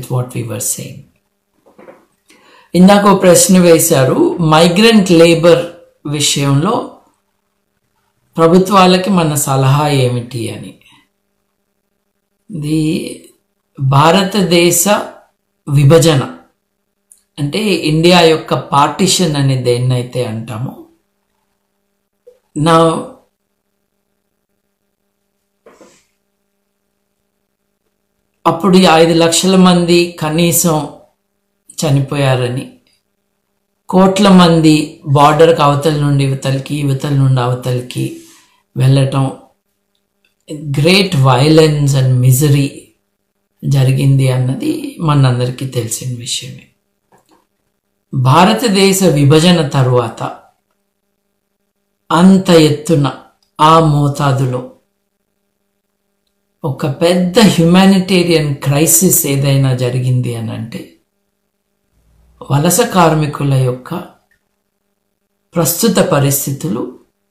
with what we were saying ఇందాక ఓ ప్రశ్న వేశారు మైగ్రెంట్ లేబర్ విషయంలో ప్రభుత్వాలకి మన సలహా ఏమిటి అని ది భారతదేశ విభజన అంటే ఇండియా యొక్క పార్టిషన్ అని దేన్నైతే అంటామో నా అప్పుడు ఈ ఐదు లక్షల మంది కనీసం చనిపోయారని కోట్ల మంది బార్డర్కి అవతల నుండి ఇవతలకి ఇవతల నుండి అవతలకి వెళ్ళటం గ్రేట్ వైలెన్స్ అండ్ మిజరీ జరిగింది అన్నది మనందరికీ తెలిసిన విషయమే భారతదేశ విభజన తరువాత అంత ఎత్తున ఆ మోతాదులో ఒక పెద్ద హ్యుమానిటేరియన్ క్రైసిస్ ఏదైనా జరిగింది అని అంటే వలస కార్మికుల యొక్క ప్రస్తుత పరిస్థితులు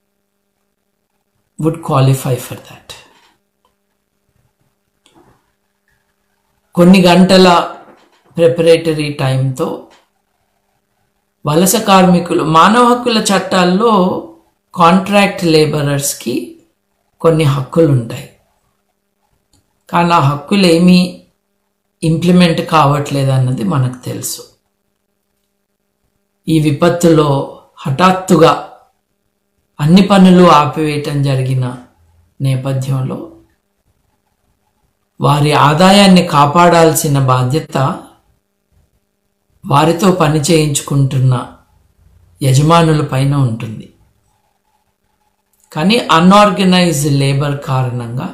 వుడ్ క్వాలిఫై ఫర్ దాట్ కొన్ని గంటల ప్రిపరేటరీ టైంతో వలస కార్మికులు మానవ హక్కుల చట్టాల్లో కాంట్రాక్ట్ లేబరర్స్కి కొన్ని హక్కులు ఉంటాయి కానీ ఆ హక్కులు ఏమీ ఇంప్లిమెంట్ కావట్లేదు అన్నది మనకు తెలుసు ఈ విపత్తులో హఠాత్తుగా అన్ని పనులు ఆపివేయటం జరిగిన నేపథ్యంలో వారి ఆదాయాన్ని కాపాడాల్సిన బాధ్యత వారితో పని చేయించుకుంటున్న యజమానుల పైన ఉంటుంది కానీ అన్ఆర్గనైజ్డ్ లేబర్ కారణంగా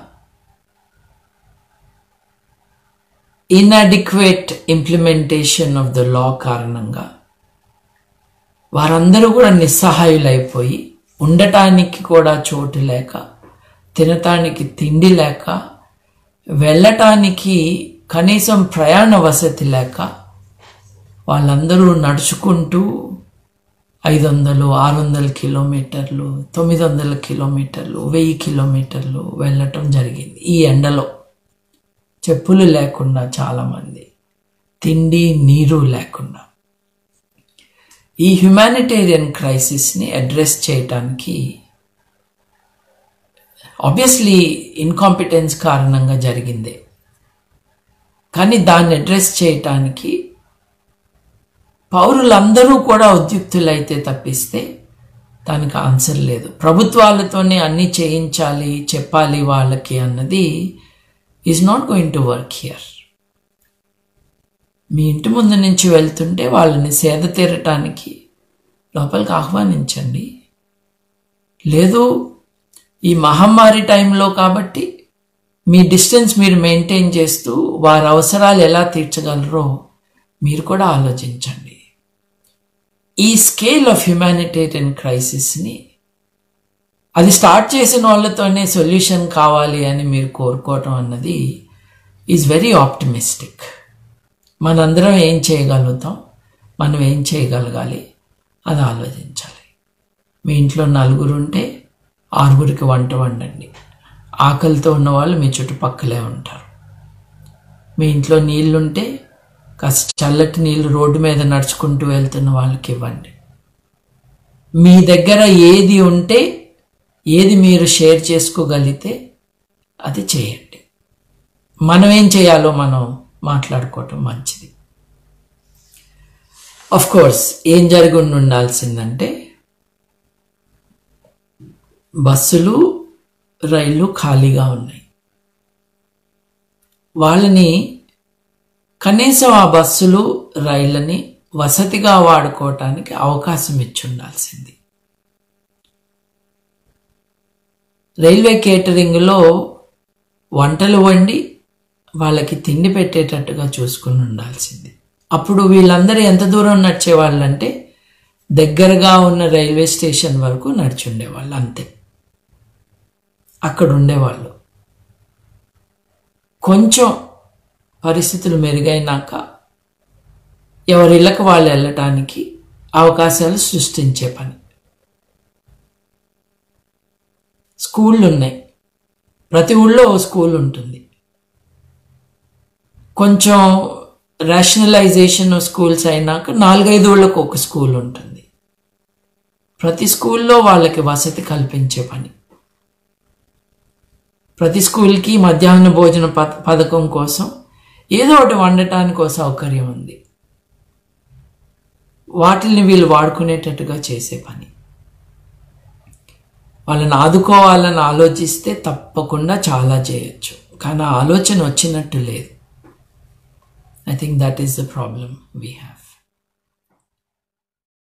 inadequate implementation of the law కారణంగా వారందరూ కూడా నిస్సహాయులైపోయి ఉండటానికి కూడా చోటు లేక తినటానికి తిండి లేక వెళ్ళటానికి కనీసం ప్రయాణ వసతి లేక వాళ్ళందరూ నడుచుకుంటూ ఐదు వందలు ఆరు వందల కిలోమీటర్లు తొమ్మిది వందల కిలోమీటర్లు వెయ్యి కిలోమీటర్లు వెళ్ళటం జరిగింది ఈ ఎండలో చెప్పులు లేకుండా చాలామంది తిండి నీరు లేకుండా ఈ హ్యుమానిటేరియన్ క్రైసిస్ని అడ్రస్ చేయటానికి ఆబ్వియస్లీ ఇన్కాంపిటెన్స్ కారణంగా జరిగిందే కానీ దాన్ని అడ్రస్ చేయటానికి పౌరులందరూ కూడా ఉద్యుక్తులైతే తప్పిస్తే దానికి ఆన్సర్ లేదు ప్రభుత్వాలతోనే అన్నీ చేయించాలి చెప్పాలి వాళ్ళకి అన్నది is not going to work here మీ ఇంటి ముందు నుంచి వెళ్తుంటే వాళ్ళని సేద తీరటానికి లోపలికి ఆహ్వానించండి లేదు ఈ మహమ్మారి టైంలో కాబట్టి మీ డిస్టెన్స్ మీరు మెయింటైన్ చేస్తూ వారి అవసరాలు ఎలా తీర్చగలరో మీరు కూడా ఆలోచించండి ఈ స్కేల్ ఆఫ్ హ్యుమానిటేరియన్ క్రైసిస్ని అది స్టార్ట్ చేసిన వాళ్ళతోనే సొల్యూషన్ కావాలి అని మీరు కోరుకోవటం అన్నది ఈజ్ వెరీ ఆప్టిమిస్టిక్ మనందరం ఏం చేయగలుగుతాం మనం ఏం చేయగలగాలి అది ఆలోచించాలి మీ ఇంట్లో నలుగురు ఉంటే ఆరుగురికి వంట వండండి ఆకలితో ఉన్న వాళ్ళు మీ చుట్టుపక్కలే ఉంటారు మీ ఇంట్లో నీళ్లుంటే కాస్త చల్లటి నీళ్ళు రోడ్డు మీద నడుచుకుంటూ వెళ్తున్న వాళ్ళకి ఇవ్వండి మీ దగ్గర ఏది ఉంటే ఏది మీరు షేర్ చేసుకోగలిగితే అది చేయండి మనం ఏం చేయాలో మనం మాట్లాడుకోవటం మంచిది ఆఫ్ కోర్స్ ఏం జరిగి ఉండాల్సిందంటే బస్సులు రైళ్ళు ఖాళీగా ఉన్నాయి వాళ్ళని కనీసం ఆ బస్సులు రైళ్ళని వసతిగా వాడుకోవటానికి అవకాశం ఇచ్చి ఉండాల్సింది రైల్వే కేటరింగ్లో వంటలు వండి వాళ్ళకి తిండి పెట్టేటట్టుగా చూసుకుని ఉండాల్సింది అప్పుడు వీళ్ళందరూ ఎంత దూరం నడిచేవాళ్ళంటే దగ్గరగా ఉన్న రైల్వే స్టేషన్ వరకు నడిచి ఉండేవాళ్ళు అంతే అక్కడ ఉండేవాళ్ళు కొంచెం పరిస్థితులు మెరుగైనాక ఎవరిళ్ళకి వాళ్ళు వెళ్ళటానికి అవకాశాలు సృష్టించే పని స్కూళ్ళు ఉన్నాయి ప్రతి ఊళ్ళో ఓ స్కూల్ ఉంటుంది కొంచెం రేషనలైజేషన్ స్కూల్స్ అయినాక నాలుగైదు వాళ్ళకు ఒక స్కూల్ ఉంటుంది ప్రతి స్కూల్లో వాళ్ళకి వసతి కల్పించే పని ప్రతి స్కూల్కి మధ్యాహ్న భోజన పథ పథకం కోసం ఏదో ఒకటి వండటానికి ఒక సౌకర్యం ఉంది వాటిని వీళ్ళు వాడుకునేటట్టుగా చేసే పని వాళ్ళని ఆదుకోవాలని ఆలోచిస్తే తప్పకుండా చాలా చేయొచ్చు కానీ ఆ ఆలోచన వచ్చినట్టు లేదు I think that is the problem we have